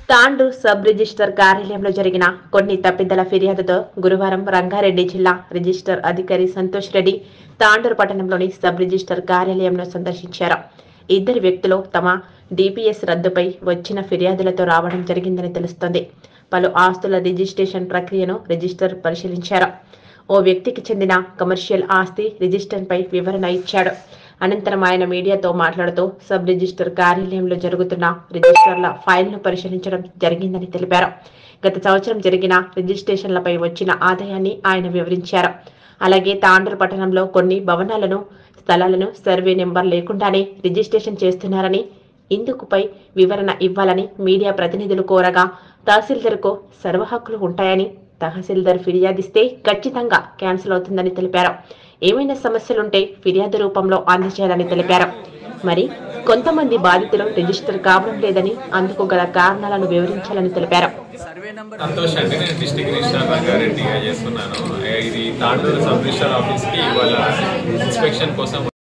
Tandur sub register కార్యాలయంలో జరిగిన కొన్ని తప్పిదల ఫిర్యాదుతో గురువారం రంగారెడ్డి జిల్లా రిజిస్టర్ అధికారి సంతోష్ రెడ్డి తాండూర్ పట్టణంలోని సబ్ రిజిస్టర్ కార్యాలయంలో సందర్శించారు ఇద్దరు వ్యక్తులు తమ డిపిఎస్ రద్దుపై వచ్చిన ఫిర్యాదులతో రావడం జరిగిందని తెలుస్తోంది పలు ఆస్తుల రిజిస్ట్రేషన్ ప్రక్రియను రిజిస్టర్ పరిశీలించారు ఓ వ్యక్తికి చెందిన కమర్షియల్ ఆస్తి రిజిస్టర్పై వివరణ ఇచ్చాడు అనంతరం ఆయన మీడియాతో మాట్లాడుతూ సబ్ రిజిస్టర్ కార్యాలయంలో జరుగుతున్న రిజిస్టర్ల ఫైల్ను పరిశీలించడం జరిగిందని తెలిపారు గత సంవత్సరం జరిగిన రిజిస్ట్రేషన్లపై వచ్చిన ఆదాయాన్ని ఆయన వివరించారు అలాగే తాండూరు పట్టణంలో కొన్ని భవనాలను స్థలాలను సర్వే నెంబర్ లేకుండానే రిజిస్ట్రేషన్ చేస్తున్నారని ఇందుకుపై వివరణ ఇవ్వాలని మీడియా ప్రతినిధులు కోరగా తహసీల్దార్కు సర్వ హక్కులు ఉంటాయని తహసీల్దార్ ఫిర్యాదిస్తే ఖచ్చితంగా క్యాన్సిల్ అవుతుందని తెలిపారు ఏమైనా సమస్యలుంటే ఫిర్యాదు రూపంలో అందజేయాలని తెలిపారు మరి కొంతమంది బాధితులు రిజిస్టర్ కావడం లేదని అందుకు గల కారణాలను వివరించాలని తెలిపారు సర్వే నంబర్ సంతోష్ అండి నేను డిస్టిక్ రిజిస్టర్ రంగారెడ్డిగా చేస్తున్నాను ఇది తాండూరు సబ్ రిజిస్టర్ ఆఫీస్ కి ఇవాళ ఇన్స్పెక్షన్ కోసం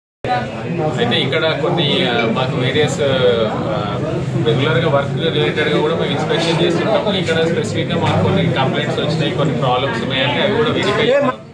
అయితే ఇక్కడ కొన్ని ఆ, మాకు వేరియస్ రెగ్యులర్ గా వర్క్ రిలేటెడ్ గా కూడా మేము ఇన్స్పెక్షన్ చేస్తుంటాము ఇక్కడ స్పెసిఫిక్ గా మాకు కొన్ని కంప్లైంట్స్ వచ్చినాయి కొన్ని ప్రాబ్లమ్స్ ఉన్నాయంటే అవి కూడా వెరిఫై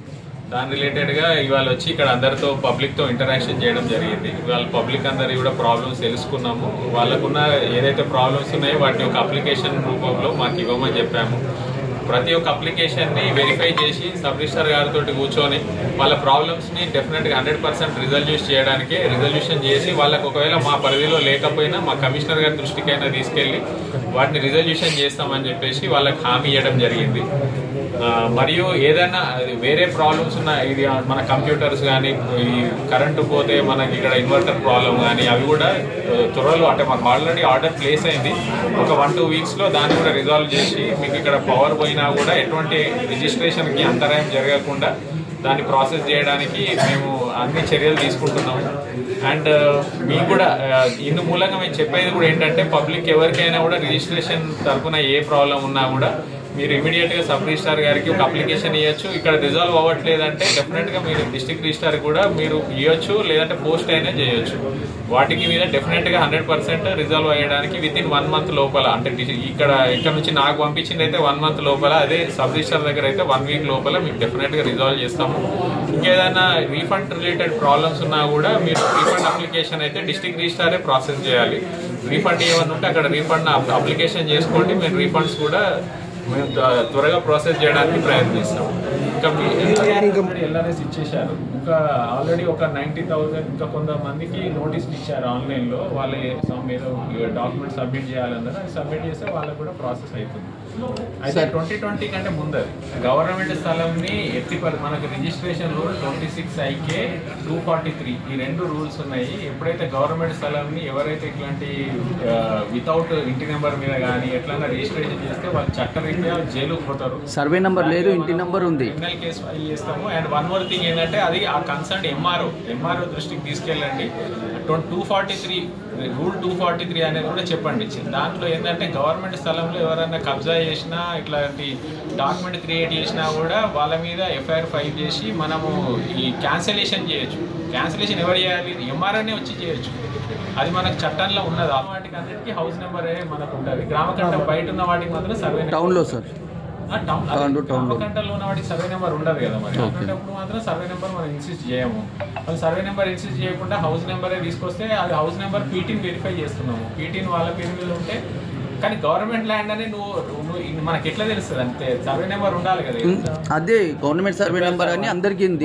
దాని రిలేటెడ్ గా ఇవాళ వచ్చి ఇక్కడ అందరితో పబ్లిక్ తో ఇంటరాక్షన్ చేయడం జరిగింది ఇవాళ పబ్లిక్ అందరి కూడా ప్రాబ్లమ్స్ తెలుసుకున్నాము వాళ్ళకున్న ఏదైతే ప్రాబ్లమ్స్ ఉన్నాయో వాటిని ఒక అప్లికేషన్ రూపంలో మాకు ఇవ్వమని చెప్పాము ప్రతి ఒక్క అప్లికేషన్ ని వెరిఫై చేసి సబ్ రిజిస్టర్ గారితో కూర్చొని వాళ్ళ ప్రాబ్లమ్స్ ని డెఫినెట్ గా హండ్రెడ్ పర్సెంట్ రిజల్యూషన్ చేయడానికి రిజల్యూషన్ చేసి వాళ్ళకి ఒకవేళ మా పరిధిలో లేకపోయినా మా కమిషనర్ గారి దృష్టికైనా తీసుకెళ్లి వాటిని రిజల్యూషన్ చేస్తామని చెప్పేసి వాళ్ళకి హామీ ఇవ్వడం జరిగింది ఆ, మరియు ఏదైనా అది వేరే ప్రాబ్లమ్స్ ఉన్న ఇది మన కంప్యూటర్స్ కానీ ఈ కరెంటు పోతే మనకి ఇక్కడ ఇన్వర్టర్ ప్రాబ్లం కానీ అవి కూడా ఆ, త్వరలో అంటే మాకు ఆల్రెడీ ఆర్డర్ ప్లేస్ అయింది ఒక వన్ టూ వీక్స్ లో దాన్ని కూడా రిజాల్వ్ చేసి మీకు ఇక్కడ పవర్ పోయినా కూడా ఎటువంటి రిజిస్ట్రేషన్ కి అంతరాయం జరగకుండా దాన్ని ప్రాసెస్ చేయడానికి మేము అన్ని చర్యలు తీసుకుంటున్నాము అండ్ మీకు కూడా ఆ, ఇందు మూలంగా మేము చెప్పేది కూడా ఏంటంటే పబ్లిక్ ఎవరికైనా కూడా రిజిస్ట్రేషన్ తరపున ఏ ప్రాబ్లం ఉన్నా కూడా మీరు ఇమీడియట్ గా సబ్ రిజిస్టార్ గారికి ఒక అప్లికేషన్ ఇవ్వచ్చు ఇక్కడ రిజాల్వ్ అవ్వట్లేదంటే డెఫినెట్ గా మీరు డిస్ట్రిక్ట్ రిజిస్టార్ కూడా మీరు ఇవ్వచ్చు లేదంటే పోస్ట్ అయినా చేయొచ్చు వాటికి మీద డెఫినెట్ గా హండ్రెడ్ పర్సెంట్ రిజాల్వ్ అయ్యడానికి విత్ ఇన్ వన్ మంత్ లోపల అంటే డి- ఇక్కడ ఇక్కడ నుంచి నాకు పంపించింది అయితే వన్ మంత్ లోపల అదే సబ్ రిజిస్టార్ దగ్గర అయితే వన్ వీక్ లోపల మీకు డెఫినెట్ గా రిజాల్వ్ చేస్తాము ఇంకేదైనా రీఫండ్ రిలేటెడ్ ప్రాబ్లమ్స్ ఉన్నా కూడా మీరు రీఫండ్ అప్లికేషన్ అయితే డిస్ట్రిక్ట్ రిజిస్టారే ప్రాసెస్ చేయాలి రీఫండ్ ఏమన్నా ఉంటే అక్కడ రీఫండ్ అప్లికేషన్ చేసుకోండి మేము రీఫండ్స్ కూడా మేము త్వ- త్వరగా ప్రాసెస్ చేయడానికి ప్రయత్నిస్తాం ఇంకా ఎల్ఆర్ఎస్ ఇచ్చేశారు ఇంకా ఆల్రెడీ ఒక నైన్టీ థౌసండ్ ఇంకా కొంతమందికి నోటీస్ ఇచ్చారు ఆన్లైన్ లో వాళ్ళ సమ్ ఏదో డాక్యుమెంట్ సబ్మిట్ చేయాలన్నారు అది సబ్మిట్ చేస్తే వాళ్ళకి కూడా ప్రాసెస్ అవుతుంది అయితే ట్వంటీ ట్వంటీ కంటే ముందు అది గవర్నమెంట్ స్థలంని ఎట్టి పరి మనకు registration rule twenty six IK two forty three ఈ రెండు రూల్స్ ఉన్నాయి ఎప్పుడైతే గవర్నమెంట్ స్థలంని ఎవరైతే ఇట్లాంటి వితౌట్ ఇంటి నెంబర్ మీద కానీ ఎట్లన్నా రిజిస్ట్రేషన్ చేస్తే వాళ్ళు చట్టరీత్యా జైలుకు పోతారు సర్వే నంబర్ లేదు ఇంటి నంబర్ ఉంది క్రిమినల్ కేసు ఫైల్ చేస్తాము అండ్ వన్ మోర్ థింగ్ ఏంటంటే అది ఆ కన్సర్న్ ఎంఆర్ఓ ఎంఆర్ఓ దృష్టికి తీసుకెళ్ళండి two forty three rule two forty three అనేది కూడా చెప్పండి దాంట్లో ఏంటంటే గవర్నమెంట్ స్థలంలో ఎవరైనా కబ్జా చేసినా ఇట్లాంటి డాక్యుమెంట్ క్రియేట్ చేసినా కూడా వాళ్ళ మీద ఎఫ్ఐఆర్ ఫైల్ చేసి మనము ఈ క్యాన్సిలేషన్ చేయొచ్చు క్యాన్సిలేషన్ ఎవరు చేయాలి ఎంఆర్ఓనే వచ్చి చేయొచ్చు అది మనకు చట్టంలో ఉన్నది ఆ వాటికి అన్నిటికీ హౌస్ నెంబర్ మనకు ఉంటుంది గ్రామ కంటే బయట ఉన్న వాటికి మాత్రం సర్వే టౌన్ లో సార్ ఆ టౌన్ టౌన్ టు టౌన్ లో. గంటల్లో ఉన్న వాటికి సర్వే నెంబర్ ఉండదు కదా మరి అటువంటిప్పుడు మాత్రం సర్వే నెంబర్ మనం ఇన్సిస్ట్ చేయము వాళ్ళు సర్వే నెంబర్ ఇన్సిస్ట్ చేయకుండా హౌస్ నెంబరే తీసుకొస్తే అది హౌస్ నెంబర్ పీటీని వెరిఫై చేస్తున్నాము పీటీని వాళ్ళ పేరు మీద ఉంటే కానీ గవర్నమెంట్ ల్యాండ్ అని నువ్వు నువ్వు ఇది మనకి ఎట్లా తెలుస్తుంది అంతే సర్వే నెంబర్ ఉండాలి కదా అదే గవర్నమెంట్ సర్వే నంబర్ అని అందరికీ ఉంది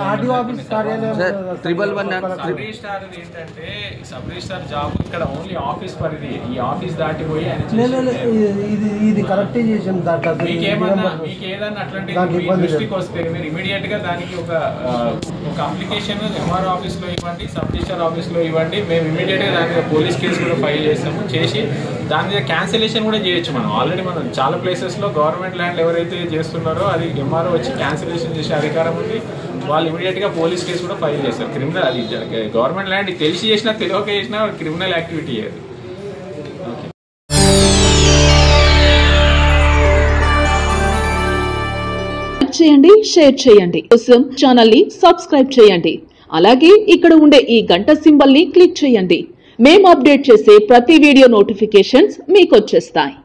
sir triple one sub registrar ఏంటంటే సబ్ రిజిస్టార్ జాబ్ ఇక్కడ ఓన్లీ ఆఫీస్ పరిధి ఈ ఆఫీస్ దాటిపోయి ఆయన లే, లే, లే, చేసేది ఇది- ఇది ఇది కరెక్ట్ చేసాం దాంట్లో అది మీకేమన్నా నెంబర్ మీకు ఏదన్నా అట్లాంటి దానికి మీ ఇబ్బంది దృష్టికి వస్తే మీరు ఇమీడియట్ గా దానికి ఒక ఆ, ఒక అప్లికేషన్ ఎంఆర్ ఆఫీస్ లో ఇవ్వండి సబ్ రిజిస్టర్ ఆఫీస్ లో ఇవ్వండి మేము ఇమీడియట్ గా దాని మీద పోలీస్ కేసు కూడా ఫైల్ చేస్తాము చేసి దాని మీద క్యాన్సిలేషన్ కూడా చేయొచ్చు మనం ఆల్రెడీ మనం చాలా ప్లేసెస్ లో గవర్నమెంట్ ల్యాండ్ ఎవరైతే చేస్తున్నారో అది ఎంఆర్ఓ వచ్చి క్యాన్సిలేషన్ చేసే అధికారం ఉంది వాళ్ళు ఇమీడియట్ గా పోలీస్ కేసు కూడా ఫైల్ చేస్తారు క్రిమినల్ అది గవర్నమెంట్ ల్యాండ్ తెలిసి చేసినా తెలియక చేసినా క్రిమినల్ యాక్టివిటీ అది లైక్ చేయండి షేర్ చేయండి కోసం ఛానల్ ని సబ్స్క్రైబ్ చేయండి అలాగే ఇక్కడ ఉండే ఈ గంట సింబల్ ని క్లిక్ చేయండి మేము అప్డేట్ చేసే ప్రతి వీడియో నోటిఫికేషన్స్ మీకు వచ్చేస్తాయి